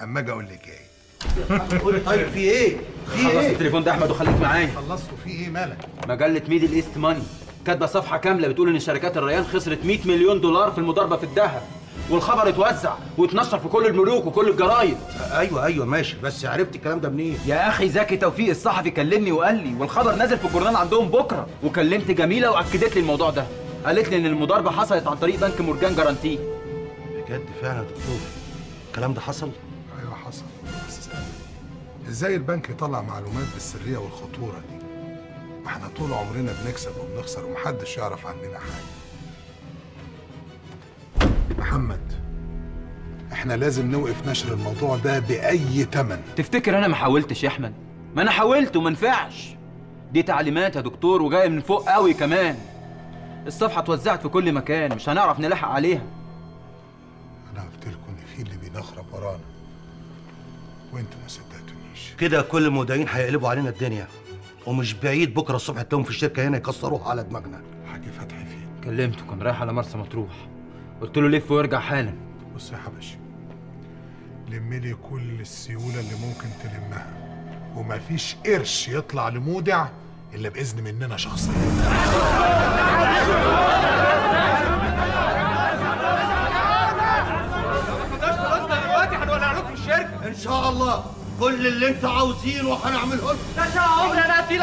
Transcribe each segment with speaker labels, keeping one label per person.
Speaker 1: اما اجي اقول لك ايه
Speaker 2: قول لي طيب في ايه؟ في
Speaker 3: خلص
Speaker 2: ايه؟
Speaker 3: التليفون ده احمد وخليك معايا
Speaker 1: خلصتوا في ايه مالك
Speaker 3: مجله ميدل ايست ماني كاتبه صفحه كامله بتقول ان شركات الريان خسرت 100 مليون دولار في المضاربه في الذهب والخبر اتوزع واتنشر في كل الملوك وكل الجرايد
Speaker 2: ايوه ايوه ماشي بس عرفت الكلام ده منين؟
Speaker 3: يا اخي زكي توفيق الصحفي كلمني وقال لي والخبر نازل في الجورنال عندهم بكره وكلمت جميله واكدت لي الموضوع ده قالت لي ان المضاربه حصلت عن طريق بنك مورجان جارانتي
Speaker 2: بجد فعلا يا دكتور الكلام ده حصل؟
Speaker 1: ايوه حصل بس ازاي البنك يطلع معلومات بالسريه والخطوره دي ما احنا طول عمرنا بنكسب وبنخسر ومحدش يعرف عننا حاجه محمد احنا لازم نوقف نشر الموضوع ده باي تمن
Speaker 3: تفتكر انا ما حاولتش يا احمد ما انا حاولت وما نفعش دي تعليمات يا دكتور وجايه من فوق قوي كمان الصفحه اتوزعت في كل مكان مش هنعرف نلحق عليها
Speaker 1: انا قلت لكم ان في اللي بينخرب ورانا وانتوا ما صدقتونيش
Speaker 2: كده كل المودعين هيقلبوا علينا الدنيا ومش بعيد بكره الصبح تلاقيهم في الشركه هنا يكسروها على دماغنا
Speaker 1: حاج فتحي فين
Speaker 3: كلمته كان رايح على مرسى مطروح قلت له لف وارجع حالا
Speaker 1: بص يا حبشي لم لي كل السيوله اللي ممكن تلمها ومفيش قرش يطلع لمودع الا باذن مننا شخصيا
Speaker 2: ان شاء الله كل اللي انتوا عاوزينه هنعمله لكم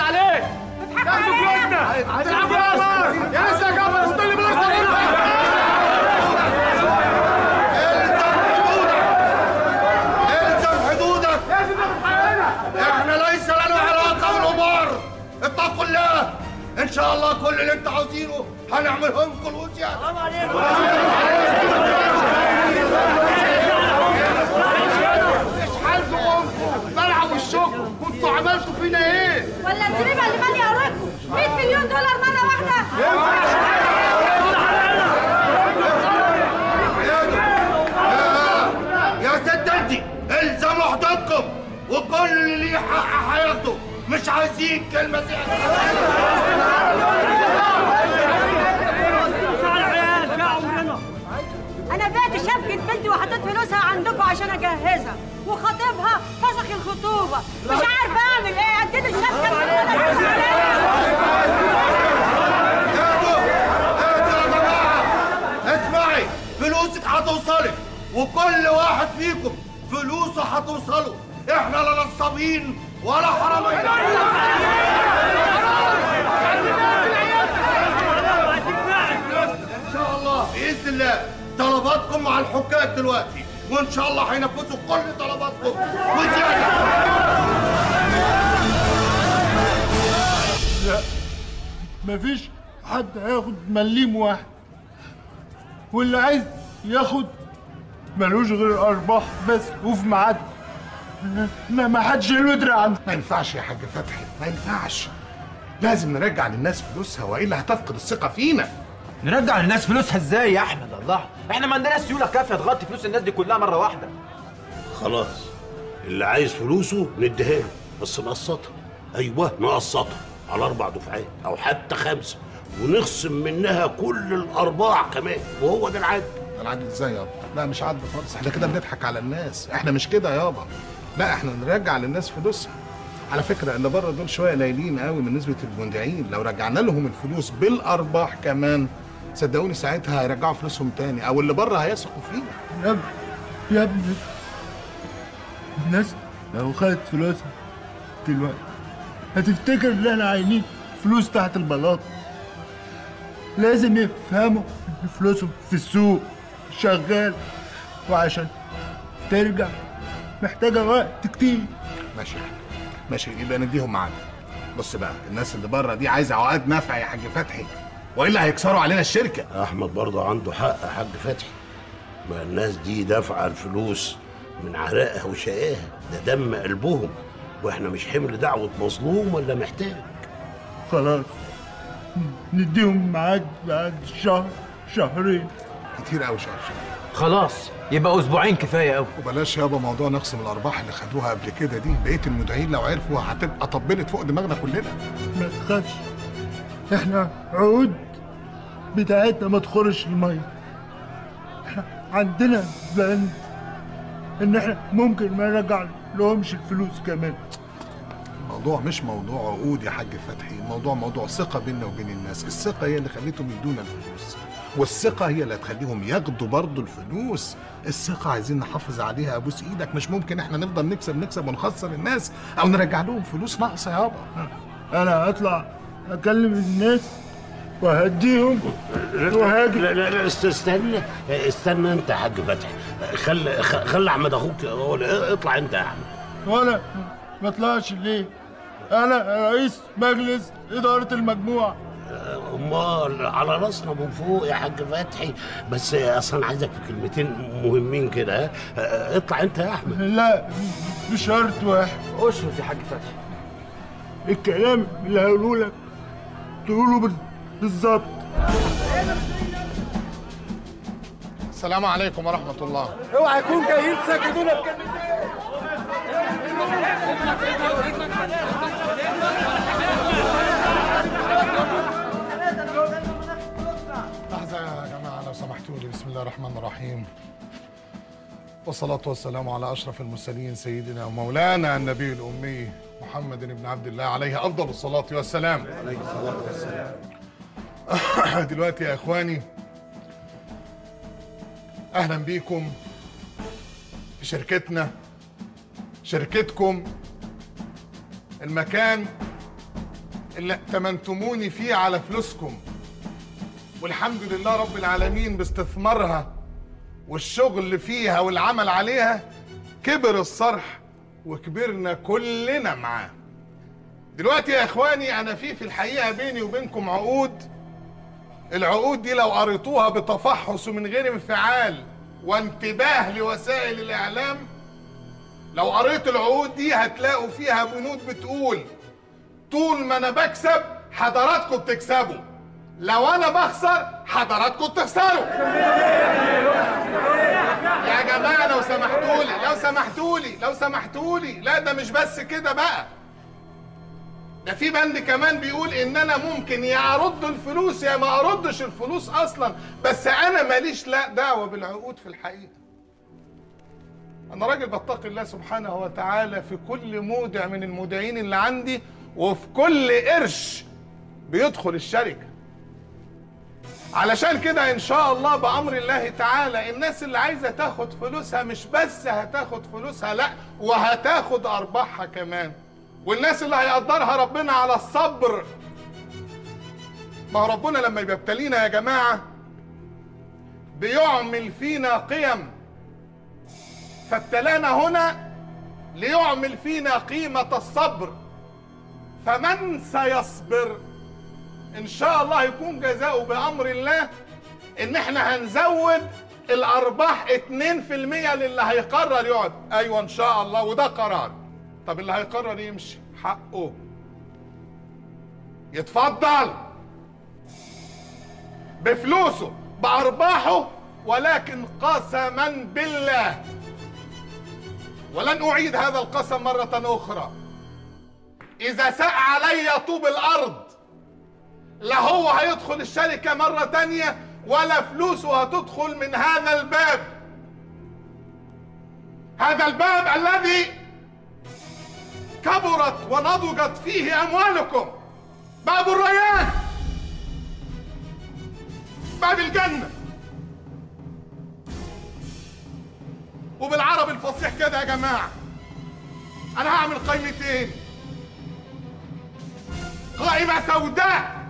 Speaker 2: الزم حدودك احنا ليس لنا علاقه بالامور اتقوا الله ان شاء الله كل اللي انتوا عاوزينه هنعمله لكم وزياده
Speaker 4: ولا الزريبه اللي ماليه اوراقكم 100 مليون دولار مره واحده
Speaker 2: يا ست انت الزموا حدودكم وكل اللي ليه حق هياخده مش عايزين كلمه زياده
Speaker 4: انا بعت شبكه بنتي وحطيت فلوسها عندكم عشان اجهزها وخطيبها فسخ الخطوبه مش عارفه اعمل ايه اديت الشبكه
Speaker 2: اهدوا اهدوا يا جماعه اسمعي فلوسك هتوصلك وكل واحد فيكم فلوسه هتوصله احنا لا نصابين ولا حراميه ان شاء الله باذن الله طلباتكم مع الحكام دلوقتي وان شاء الله هينفذوا كل طلباتكم وزياده
Speaker 5: مفيش حد هياخد مليم واحد واللي عايز ياخد ملوش غير الارباح بس وفي ميعاد ما ما حدش له يدري عنه
Speaker 1: ما ينفعش يا حاج فتحي ما ينفعش لازم نرجع للناس فلوسها والا هتفقد الثقه فينا
Speaker 3: نرجع للناس فلوسها ازاي يا احمد الله احنا ما عندناش سيوله كافيه تغطي فلوس الناس دي كلها مره واحده
Speaker 6: خلاص اللي عايز فلوسه نديها له بس نقسطها ايوه نقسطها على اربع دفعات او حتى خمسه ونخصم منها كل الارباع كمان وهو ده العدل
Speaker 1: العدل ازاي يابا لا مش عدل خالص احنا كده بنضحك على الناس احنا مش كده يابا لا احنا نرجع للناس فلوسها على فكره اللي بره دول شويه قليلين قوي من نسبه المودعين لو رجعنا لهم الفلوس بالارباح كمان صدقوني ساعتها هيرجعوا فلوسهم تاني او اللي بره هيثقوا فينا
Speaker 5: يا ابني يا ابني الناس لو خدت فلوسها دلوقتي هتفتكر ان احنا عاينين فلوس تحت البلاط لازم يفهموا ان فلوسهم في السوق شغال وعشان ترجع محتاجة وقت كتير
Speaker 1: ماشي يا حاج ماشي يبقى نديهم معانا بص بقى الناس اللي بره دي عايزه عقاد نفع يا حاج فتحي والا هيكسروا علينا الشركه
Speaker 6: احمد برضه عنده حق يا حاج فتحي ما الناس دي دافعه الفلوس من عرقها وشقاها ده دم قلبهم واحنا مش حمل دعوه مظلوم ولا محتاج
Speaker 5: خلاص نديهم ميعاد بعد شهر شهرين
Speaker 1: كتير قوي شهر شهر
Speaker 3: خلاص يبقى اسبوعين كفايه قوي
Speaker 1: وبلاش يابا موضوع نقسم الارباح اللي خدوها قبل كده دي بقيه المدعين لو عرفوا هتبقى طبلت فوق دماغنا كلنا
Speaker 5: ما تخافش احنا عقود بتاعتنا ما تخرش الميه احنا عندنا بند ان احنا ممكن ما نرجع لهمش الفلوس كمان
Speaker 1: الموضوع مش موضوع عقود يا حاج فتحي الموضوع موضوع ثقة بيننا وبين الناس الثقة هي اللي خليتهم يدونا الفلوس والثقة هي اللي هتخليهم ياخدوا برضه الفلوس الثقة عايزين نحافظ عليها ابوس ايدك مش ممكن احنا نفضل نكسب نكسب ونخسر الناس او نرجع لهم فلوس ناقصة يابا
Speaker 5: انا هطلع اكلم الناس وهديهم وهاجي
Speaker 6: لا لا لا است- استنى استنى انت يا حاج فتحي خلي خ- خلي احمد اخوك هو اللي- اطلع انت يا احمد
Speaker 5: وانا ما اطلعش ليه انا رئيس مجلس اداره المجموعه
Speaker 6: امال على راسنا من فوق يا حاج فتحي بس اصلا عايزك في كلمتين مهمين كده ها اطلع انت يا احمد
Speaker 5: لا بشرط واحد
Speaker 3: اشرف يا حاج فتحي
Speaker 5: الكلام اللي هقوله لك تقوله بال- بالظبط
Speaker 1: السلام عليكم ورحمة الله
Speaker 5: اوعى يكون جايين ساكتونا بكلمتين
Speaker 1: لحظة يا جماعة لو سمحتوا لي بسم الله الرحمن الرحيم والصلاة والسلام على أشرف المرسلين سيدنا ومولانا النبي الأمي محمد بن عبد الله عليه أفضل الصلاة والسلام عليه الصلاة والسلام دلوقتي يا إخواني أهلا بيكم في شركتنا شركتكم المكان اللي ائتمنتموني فيه على فلوسكم والحمد لله رب العالمين باستثمارها والشغل فيها والعمل عليها كبر الصرح وكبرنا كلنا معاه دلوقتي يا اخواني انا في في الحقيقه بيني وبينكم عقود العقود دي لو قريتوها بتفحص ومن غير انفعال وانتباه لوسائل الاعلام لو قريت العقود دي هتلاقوا فيها بنود بتقول طول ما انا بكسب حضراتكم بتكسبوا لو انا بخسر حضراتكم بتخسروا يا جماعه لو سمحتوا لي لو سمحتوا لي لو سمحتوا لي لا ده مش بس كده بقى ده في بند كمان بيقول ان انا ممكن يا ارد الفلوس يا ما اردش الفلوس اصلا بس انا ماليش لا دعوه بالعقود في الحقيقه انا راجل بتقي الله سبحانه وتعالى في كل مودع من المودعين اللي عندي وفي كل قرش بيدخل الشركه علشان كده ان شاء الله بامر الله تعالى الناس اللي عايزه تاخد فلوسها مش بس هتاخد فلوسها لا وهتاخد ارباحها كمان والناس اللي هيقدرها ربنا على الصبر ما هو ربنا لما يبتلينا يا جماعه بيعمل فينا قيم فابتلانا هنا ليعمل فينا قيمه الصبر فمن سيصبر ان شاء الله يكون جزاؤه بامر الله ان احنا هنزود الارباح 2% للي هيقرر يقعد ايوه ان شاء الله وده قرار طب اللي هيقرر يمشي حقه يتفضل بفلوسه بارباحه ولكن قسما بالله ولن اعيد هذا القسم مره اخرى اذا ساء علي طوب الارض لا هو هيدخل الشركة مرة تانية ولا فلوسه هتدخل من هذا الباب هذا الباب الذي كبرت ونضجت فيه أموالكم باب الريان باب الجنة وبالعربي الفصيح كده يا جماعة أنا هعمل قائمتين قائمة سوداء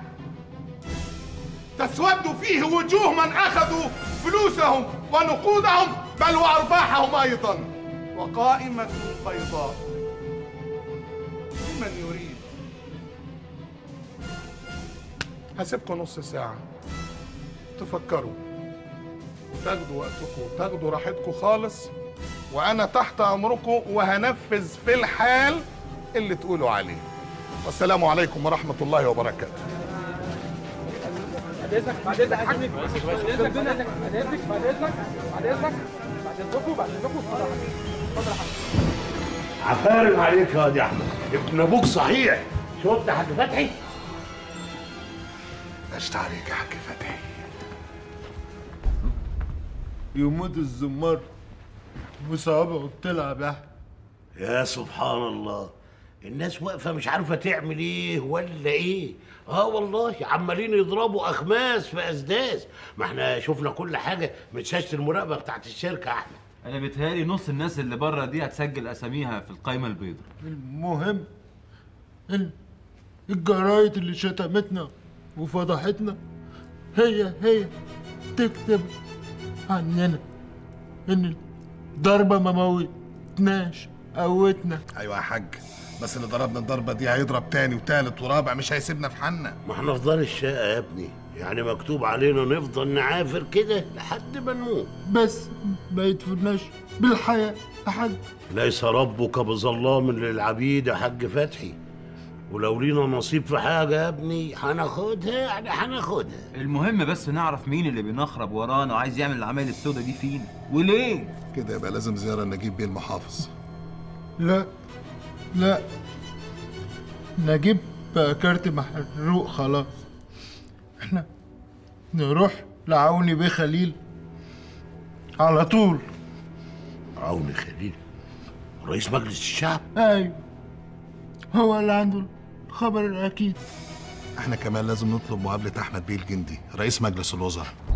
Speaker 1: تسود فيه وجوه من اخذوا فلوسهم ونقودهم بل وارباحهم ايضا وقائمه بيضاء لمن يريد هسيبكم نص ساعه تفكروا تاخدوا وقتكم تاخدوا راحتكم خالص وانا تحت امركم وهنفذ في الحال اللي تقولوا عليه والسلام عليكم ورحمه الله وبركاته
Speaker 7: بعد اذنك بعد اذنك بعد اذنك بعد اذنك بعد اذنك بعد اذنك بعد اذنك بعد اذنكم بعد اذنكم اتفضل يا حبيبي اتفضل يا حبيبي
Speaker 6: عفارم عليك يا واد يا احمد ابن ابوك صحيح شفت يا حاج فتحي
Speaker 1: اشت عليك يا حاج فتحي
Speaker 5: يموت الزمار وصوابعه بتلعب يا أحمد.
Speaker 6: يا سبحان الله الناس واقفة مش عارفة تعمل ايه ولا ايه اه والله عمالين يضربوا اخماس في اسداس ما احنا شفنا كل حاجة من شاشة المراقبة بتاعت الشركة يا احمد
Speaker 3: انا بيتهيألي نص الناس اللي بره دي هتسجل اساميها في القايمه البيضاء
Speaker 5: المهم ان الجرايد اللي شتمتنا وفضحتنا هي هي تكتب عننا ان الضربة ما موتناش قوتنا
Speaker 1: ايوه يا حاج بس اللي ضربنا الضربه دي هيضرب تاني وتالت ورابع مش هيسيبنا في حالنا
Speaker 6: ما احنا في دار الشقة يا ابني يعني مكتوب علينا نفضل نعافر كده لحد ما نموت
Speaker 5: بس ما يدفناش بالحياة يا حاج
Speaker 6: ليس ربك بظلام للعبيد يا حاج فتحي ولو لينا نصيب في حاجة يا ابني هناخدها يعني هناخدها
Speaker 3: المهم بس نعرف مين اللي بينخرب ورانا وعايز يعمل العمايل السوداء دي فينا وليه
Speaker 1: كده يبقى لازم زياره نجيب بيه المحافظ
Speaker 5: لا لا نجيب بقى كارت محروق خلاص احنا نروح لعوني بيه خليل على طول
Speaker 6: عوني خليل رئيس مجلس الشعب
Speaker 5: ايوه هو اللي عنده الخبر الاكيد
Speaker 1: احنا كمان لازم نطلب مقابله احمد بيه الجندي رئيس مجلس الوزراء